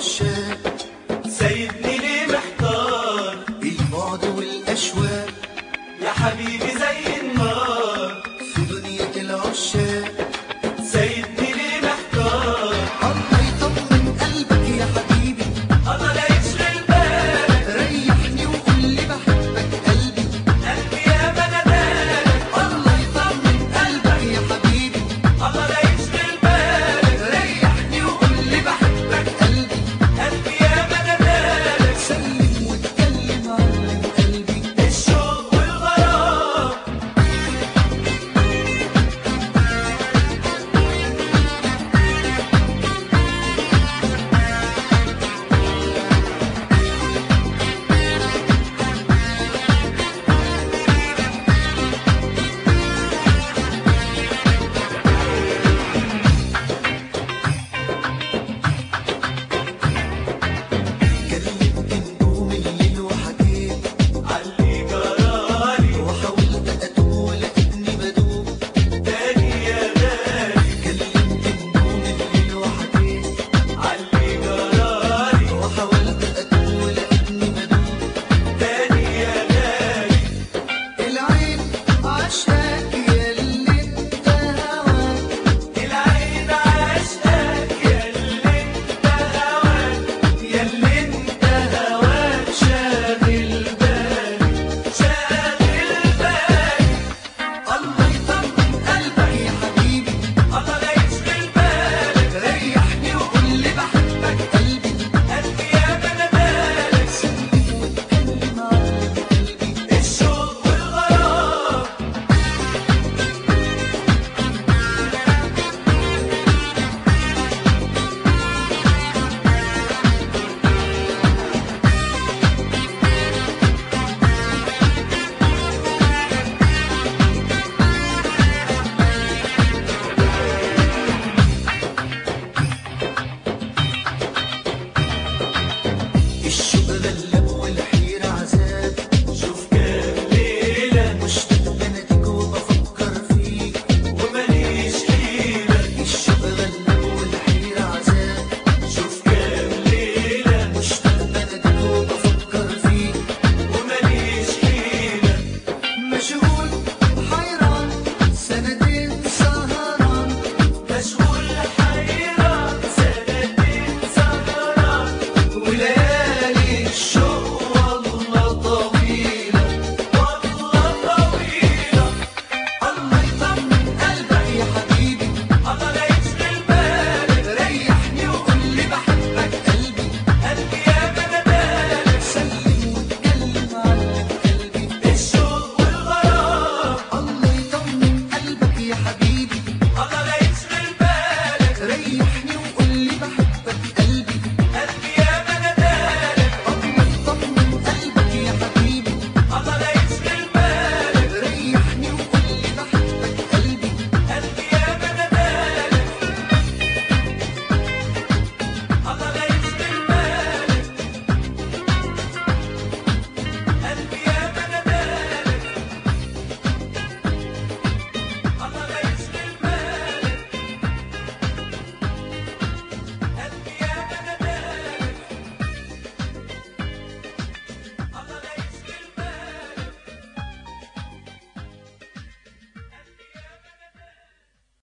العشاق سايبني ليه محتار البعد والأشواق يا حبيبي زي النار في دنيا العشاق سايبني ليه محتار الله يطمن قلبك يا حبيبي الله لا يشغل بالك ريحني وقول لي بحبك قلبي قلبي يا بنادالك الله يطمن قلبك يا حبيبي الله لا يشغل بالك ريحني وقول لي بحبك قلبي قلبي يا بنادالك سلم واتكلم علم قلبي الشوق والغرام كلمت نجوم الليل وحكيت علي جرالي وحاولت أتوب ولقيتني بدوب تاني يا غالي كلمت نجوم الليل وحكيت علي جرالي وحاولت أتوب ولقيتني بدوب تاني يا غالي العين عشاك يا اللي انت هواك العين عشقك يا اللي انت هواك يا اللي انت هواك شاغل بالي شاغل بالي الله يطمن قلبك يا حبيبي الله لا يشغل بالك ريحني وقول لي بحبك قلبي قلبي يا بنادالك سلم واتكلم علم قلبي الشوق والغرام الشوق غلب والحيرة عذاب شوف كام ليلة مشتاق بناديك وبفكر فيك ومليش حيلة الشوق غلب والحيرة عذاب شوف كام ليلة مشتاق بناديك وبفكر فيك ومليش حيلة مشغول حيران سنتين سهران مشغول حيران سنتين سهران وليالي الشوق والله طويلة والله طويلة الله يطمن قلبك يا حبيبي الله لا يشغل بالك ريحني وقول لي بحبك قلبي قلبي يا بنادالك سلم واتكلم علم قلبي الشوق والغرام الله يطمن قلبك يا حبيبي الله لا يشغل بالك ريحني